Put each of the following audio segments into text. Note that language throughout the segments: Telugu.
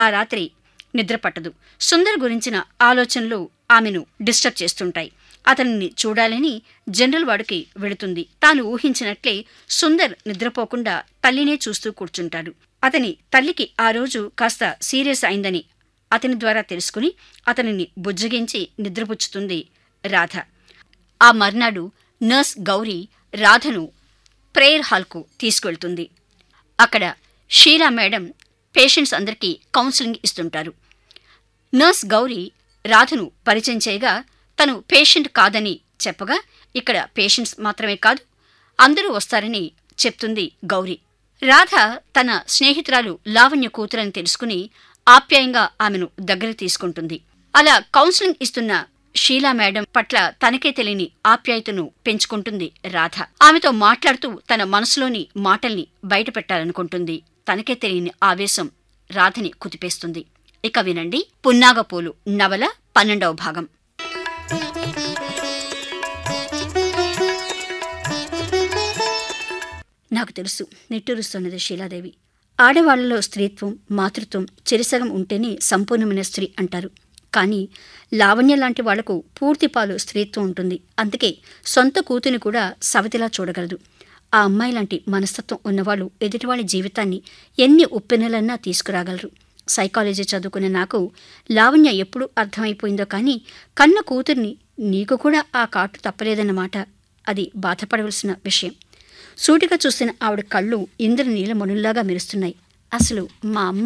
ఆ రాత్రి నిద్ర పట్టదు సుందర్ గురించిన ఆలోచనలు ఆమెను డిస్టర్బ్ చేస్తుంటాయి అతనిని చూడాలని జనరల్ వాడికి వెళుతుంది తాను ఊహించినట్లే సుందర్ నిద్రపోకుండా తల్లినే చూస్తూ కూర్చుంటాడు అతని తల్లికి ఆ రోజు కాస్త సీరియస్ అయిందని అతని ద్వారా తెలుసుకుని అతనిని బుజ్జగించి నిద్రపుచ్చుతుంది రాధ ఆ మర్నాడు నర్స్ గౌరీ రాధను ప్రేయర్ హాల్కు తీసుకెళ్తుంది అక్కడ షీలా మేడం పేషెంట్స్ అందరికీ కౌన్సిలింగ్ ఇస్తుంటారు నర్స్ గౌరీ రాధను పరిచయం చేయగా తను పేషెంట్ కాదని చెప్పగా ఇక్కడ పేషెంట్స్ మాత్రమే కాదు అందరూ వస్తారని చెప్తుంది గౌరీ రాధ తన స్నేహితురాలు లావణ్య కూతురని తెలుసుకుని ఆప్యాయంగా ఆమెను దగ్గర తీసుకుంటుంది అలా కౌన్సిలింగ్ ఇస్తున్న షీలా మేడం పట్ల తనకే తెలియని ఆప్యాయతను పెంచుకుంటుంది రాధ ఆమెతో మాట్లాడుతూ తన మనసులోని మాటల్ని బయటపెట్టాలనుకుంటుంది తనకే తెలియని ఆవేశం రాధని కుదిపేస్తుంది ఇక వినండి పున్నాగపూలు నవల పన్నెండవ భాగం నాకు తెలుసు నిట్టూరుస్తున్నది షీలాదేవి ఆడవాళ్లలో స్త్రీత్వం మాతృత్వం చెరిసగం ఉంటేనే సంపూర్ణమైన స్త్రీ అంటారు కానీ లావణ్య లాంటి వాళ్లకు పూర్తి పాలు స్త్రీత్వం ఉంటుంది అందుకే సొంత కూతుని కూడా సవతిలా చూడగలదు ఆ అమ్మాయి లాంటి మనస్తత్వం ఉన్నవాళ్ళు ఎదుటివాడి జీవితాన్ని ఎన్ని ఉప్పెనలన్నా తీసుకురాగలరు సైకాలజీ చదువుకున్న నాకు లావణ్య ఎప్పుడు అర్థమైపోయిందో కానీ కన్న కూతుర్ని నీకు కూడా ఆ కాటు తప్పలేదన్నమాట అది బాధపడవలసిన విషయం సూటిగా చూసిన ఆవిడ కళ్ళు ఇంద్రనీల మణుల్లాగా మెరుస్తున్నాయి అసలు మా అమ్మ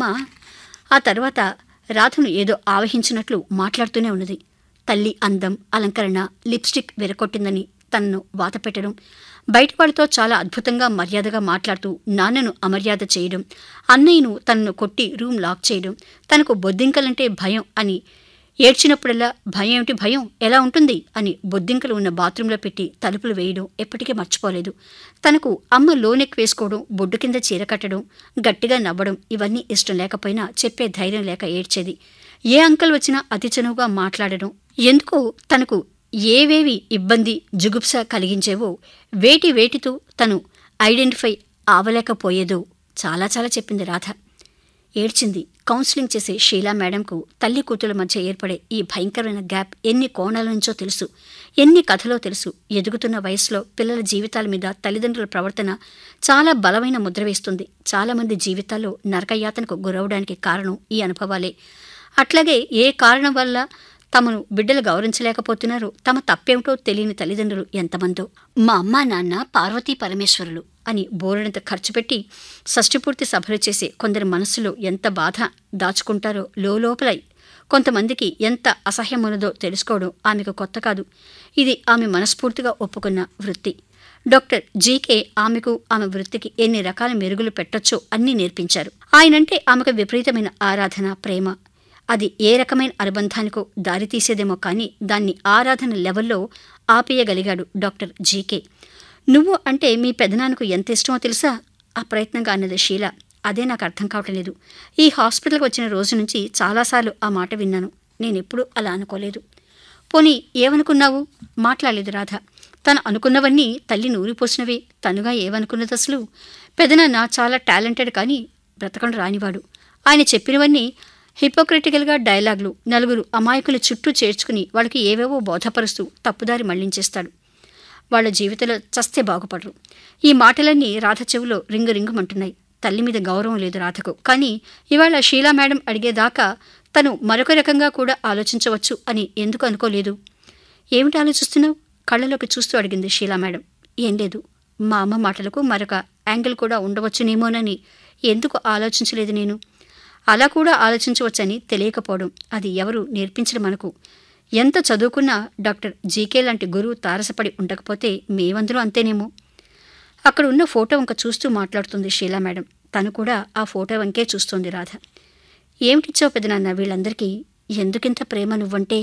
ఆ తర్వాత రాధను ఏదో ఆవహించినట్లు మాట్లాడుతూనే ఉన్నది తల్లి అందం అలంకరణ లిప్స్టిక్ విరకొట్టిందని తనను వాత పెట్టడం బయట వాళ్ళతో చాలా అద్భుతంగా మర్యాదగా మాట్లాడుతూ నాన్నను అమర్యాద చేయడం అన్నయ్యను తనను కొట్టి రూమ్ లాక్ చేయడం తనకు బొద్దింకలంటే భయం అని ఏడ్చినప్పుడల్లా భయం ఏమిటి భయం ఎలా ఉంటుంది అని బొద్దింకలు ఉన్న బాత్రూంలో పెట్టి తలుపులు వేయడం ఎప్పటికీ మర్చిపోలేదు తనకు అమ్మ లోనెక్ వేసుకోవడం బొడ్డు కింద చీర కట్టడం గట్టిగా నవ్వడం ఇవన్నీ ఇష్టం లేకపోయినా చెప్పే ధైర్యం లేక ఏడ్చేది ఏ అంకల్ వచ్చినా అతి చనువుగా మాట్లాడడం ఎందుకో తనకు ఏవేవి ఇబ్బంది జుగుప్స కలిగించేవో వేటి వేటితో తను ఐడెంటిఫై ఆవలేకపోయేదో చాలా చాలా చెప్పింది రాధ ఏడ్చింది కౌన్సిలింగ్ చేసే షీలా మేడంకు తల్లి కూతుల మధ్య ఏర్పడే ఈ భయంకరమైన గ్యాప్ ఎన్ని కోణాల నుంచో తెలుసు ఎన్ని కథలో తెలుసు ఎదుగుతున్న వయసులో పిల్లల జీవితాల మీద తల్లిదండ్రుల ప్రవర్తన చాలా బలమైన ముద్ర వేస్తుంది చాలామంది జీవితాల్లో నరకయాతనకు గురవడానికి కారణం ఈ అనుభవాలే అట్లాగే ఏ కారణం వల్ల తమను బిడ్డలు గౌరవించలేకపోతున్నారో తమ తప్పేమిటో తెలియని తల్లిదండ్రులు ఎంతమందో మా అమ్మా నాన్న పార్వతీ పరమేశ్వరులు అని బోరెడంత ఖర్చు పెట్టి షష్టిపూర్తి సభలు చేసే కొందరి మనస్సులో ఎంత బాధ దాచుకుంటారో లోపల కొంతమందికి ఎంత అసహ్యమున్నదో తెలుసుకోవడం ఆమెకు కొత్త కాదు ఇది ఆమె మనస్ఫూర్తిగా ఒప్పుకున్న వృత్తి డాక్టర్ జీకే ఆమెకు ఆమె వృత్తికి ఎన్ని రకాల మెరుగులు పెట్టొచ్చో అన్నీ నేర్పించారు ఆయనంటే ఆమెకు విపరీతమైన ఆరాధన ప్రేమ అది ఏ రకమైన అనుబంధానికో దారితీసేదేమో కానీ దాన్ని ఆరాధన లెవెల్లో ఆపేయగలిగాడు డాక్టర్ జీకే నువ్వు అంటే మీ పెదనాన్నకు ఎంత ఇష్టమో తెలుసా ఆ ప్రయత్నంగా అన్నది షీల అదే నాకు అర్థం కావటం లేదు ఈ హాస్పిటల్కి వచ్చిన రోజు నుంచి చాలాసార్లు ఆ మాట విన్నాను నేనెప్పుడూ అలా అనుకోలేదు పోనీ ఏమనుకున్నావు మాట్లాడలేదు రాధ తను అనుకున్నవన్నీ తల్లి నూరిపోసినవే తనుగా ఏమనుకున్నది అసలు పెదనాన్న చాలా టాలెంటెడ్ కానీ బ్రతకడం రానివాడు ఆయన చెప్పినవన్నీ హిపోక్రిటికల్గా డైలాగులు నలుగురు అమాయకుల చుట్టూ చేర్చుకుని వాళ్ళకి ఏవేవో బోధపరుస్తూ తప్పుదారి మళ్లించేస్తాడు వాళ్ళ జీవితంలో చస్తే బాగుపడరు ఈ మాటలన్నీ రాధ చెవిలో రింగు రింగుమంటున్నాయి తల్లి మీద గౌరవం లేదు రాధకు కానీ ఇవాళ షీలా మేడం అడిగేదాకా తను మరొక రకంగా కూడా ఆలోచించవచ్చు అని ఎందుకు అనుకోలేదు ఏమిటి ఆలోచిస్తున్నావు కళ్ళలోకి చూస్తూ అడిగింది షీలా మేడం ఏం లేదు మా అమ్మ మాటలకు మరొక యాంగిల్ కూడా ఉండవచ్చునేమోనని ఎందుకు ఆలోచించలేదు నేను అలా కూడా ఆలోచించవచ్చని తెలియకపోవడం అది ఎవరు నేర్పించడం మనకు ఎంత చదువుకున్నా డాక్టర్ జీకే లాంటి గురువు తారసపడి ఉండకపోతే మేమందరూ అంతేనేమో అక్కడ ఉన్న ఫోటో వంక చూస్తూ మాట్లాడుతుంది షీలా మేడం తను కూడా ఆ ఫోటో వంకే చూస్తోంది రాధ ఏమిటిచ్చావు పెదనాన్న వీళ్ళందరికీ ఎందుకింత ప్రేమ నువ్వంటే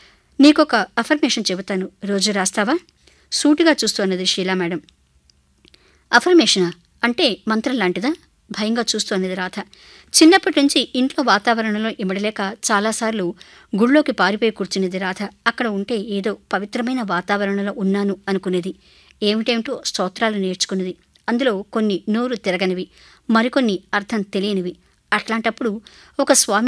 నీకొక అఫర్మేషన్ చెబుతాను రోజు రాస్తావా సూటిగా చూస్తూ అన్నది షీలా మేడం అఫర్మేషనా అంటే మంత్రం లాంటిదా భయంగా చూస్తూ అన్నది రాధ చిన్నప్పటి నుంచి ఇంట్లో వాతావరణంలో ఇమడలేక చాలాసార్లు గుళ్ళోకి పారిపోయి కూర్చునేది రాధ అక్కడ ఉంటే ఏదో పవిత్రమైన వాతావరణంలో ఉన్నాను అనుకునేది ఏమిటేమిటో స్తోత్రాలు నేర్చుకునేది అందులో కొన్ని నోరు తిరగనివి మరికొన్ని అర్థం తెలియనివి అట్లాంటప్పుడు ఒక స్వామి